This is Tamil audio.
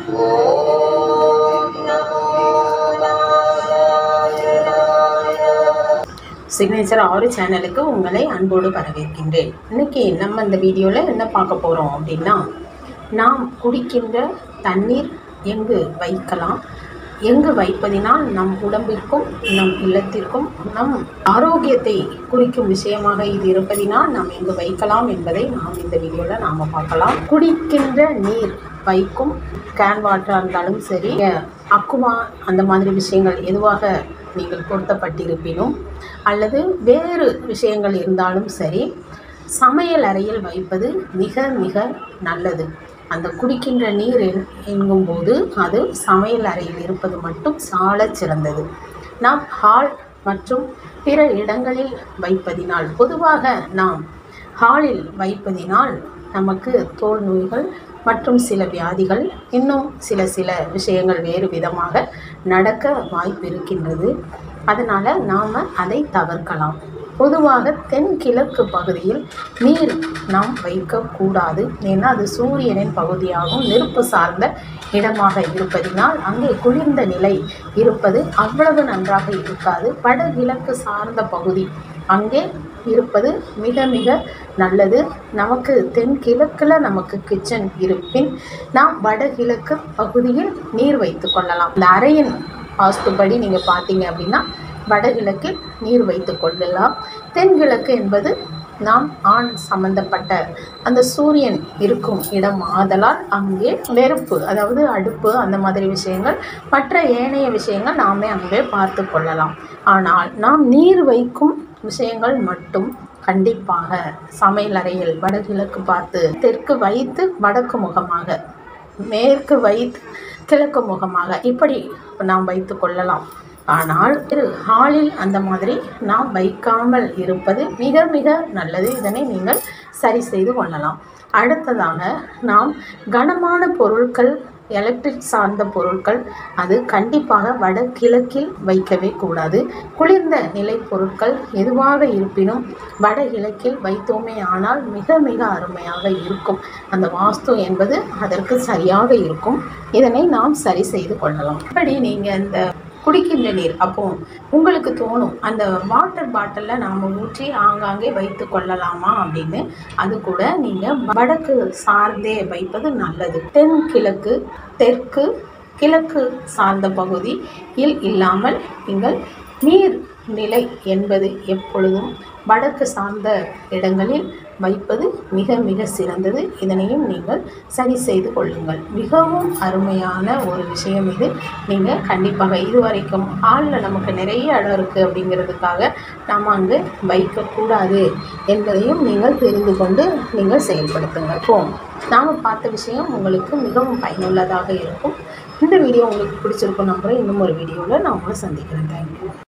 சிக்னேச்சர் ஆறு சேனலுக்கு உங்களை அன்போடு வரவேற்கின்றேன் இன்னைக்கு நம்ம இந்த வீடியோவில் என்ன பார்க்க போகிறோம் அப்படின்னா நாம் குடிக்கின்ற தண்ணீர் எங்கு வைக்கலாம் எங்கு வைப்பதினால் நம் உடம்பிற்கும் நம் இல்லத்திற்கும் நம் ஆரோக்கியத்தை குறிக்கும் விஷயமாக இது இருப்பதினால் நாம் எங்கு வைக்கலாம் என்பதை நாம் இந்த வீடியோவில் நாம் பார்க்கலாம் குடிக்கின்ற நீர் வைக்கும் கேன் வாட்டராக இருந்தாலும் சரி அக்குவா அந்த மாதிரி விஷயங்கள் எதுவாக நீங்கள் பொருத்தப்பட்டிருப்பினும் அல்லது வேறு விஷயங்கள் இருந்தாலும் சரி சமையல் அறையில் வைப்பது மிக மிக நல்லது அந்த குடிக்கின்ற நீர் என் என்கும்போது அது சமையல் அறையில் இருப்பது மட்டும் சாலச் சிறந்தது நாம் ஹால் மற்றும் பிற இடங்களில் வைப்பதினால் பொதுவாக நாம் ஹாலில் வைப்பதினால் நமக்கு தோல் நோய்கள் மற்றும் சில வியாதிகள் இன்னும் சில சில விஷயங்கள் வேறு விதமாக நடக்க வாய்ப்பு இருக்கின்றது அதனால் நாம் அதை தவிர்க்கலாம் பொதுவாக தென்கிழக்கு பகுதியில் நீர் நாம் வைக்கக்கூடாது ஏன்னா அது சூரியனின் பகுதியாகும் நெருப்பு சார்ந்த இடமாக இருப்பதினால் அங்கே குளிர்ந்த நிலை இருப்பது அவ்வளவு நன்றாக இருக்காது வடகிழக்கு சார்ந்த பகுதி அங்கே இருப்பது மிக மிக நல்லது நமக்கு தென்கிழக்கில் நமக்கு கிச்சன் இருப்பின் நாம் வடகிழக்கு பகுதியில் நீர் வைத்து கொள்ளலாம் இந்த அறையின் வாஸ்துப்படி நீங்கள் பார்த்தீங்க அப்படின்னா வடகிழக்கில் நீர் வைத்து கொள்ளலாம் தென்கிழக்கு என்பது நாம் ஆண் சம்பந்தப்பட்ட அந்த சூரியன் இருக்கும் இடம் ஆதலால் அங்கே நெருப்பு அதாவது அடுப்பு அந்த மாதிரி விஷயங்கள் மற்ற ஏனைய விஷயங்கள் நாமே அங்கே பார்த்து கொள்ளலாம் ஆனால் நாம் நீர் வைக்கும் விஷயங்கள் மட்டும் கண்டிப்பாக சமையல் அறையில் வடகிழக்கு பார்த்து தெற்கு வைத்து வடக்கு முகமாக மேற்கு வைத்து கிழக்கு முகமாக இப்படி நாம் வைத்து கொள்ளலாம் ஆனால் திரு ஹாலில் அந்த மாதிரி நாம் வைக்காமல் இருப்பது மிக மிக நல்லது இதனை நீங்கள் சரி செய்து கொள்ளலாம் அடுத்ததாக நாம் கனமான பொருட்கள் எலக்ட்ரிக் சார்ந்த பொருட்கள் அது கண்டிப்பாக வடகிழக்கில் வைக்கவே கூடாது குளிர்ந்த நிலை பொருட்கள் எதுவாக இருப்பினும் வடகிழக்கில் வைத்தோமே ஆனால் மிக மிக அருமையாக இருக்கும் அந்த வாஸ்து என்பது அதற்கு சரியாக இருக்கும் இதனை நாம் சரி செய்து கொள்ளலாம் இப்படி நீங்கள் இந்த குடிக்கின்ற நீர் அப்போ உங்களுக்கு தோணும் அந்த வாட்டர் பாட்டிலில் நாம் ஊற்றி ஆங்காங்கே வைத்து கொள்ளலாமா அப்படின்னு அது கூட நீங்கள் வடக்கு சார்ந்தே வைப்பது நல்லது தென் கிழக்கு தெற்கு கிழக்கு சார்ந்த பகுதியில் இல்லாமல் நீங்கள் நீர் நிலை என்பது எப்பொழுதும் வடக்கு சார்ந்த இடங்களில் வைப்பது மிக மிக சிறந்தது இதனையும் நீங்கள் சரி செய்து கொள்ளுங்கள் மிகவும் அருமையான ஒரு விஷயம் இது நீங்கள் கண்டிப்பாக இதுவரைக்கும் ஹாலில் நமக்கு நிறைய இடம் இருக்குது அப்படிங்கிறதுக்காக நாம் அங்கு வைக்கக்கூடாது என்பதையும் நீங்கள் தெரிந்து கொண்டு நீங்கள் செயல்படுத்துங்கள் போம் நாம் பார்த்த விஷயம் உங்களுக்கு மிகவும் பயனுள்ளதாக இருக்கும் இந்த வீடியோ உங்களுக்கு பிடிச்சிருக்கும் நம்புகிறேன் இன்னும் ஒரு வீடியோவில் நான் உங்களை சந்திக்கிறேன் தேங்க்யூ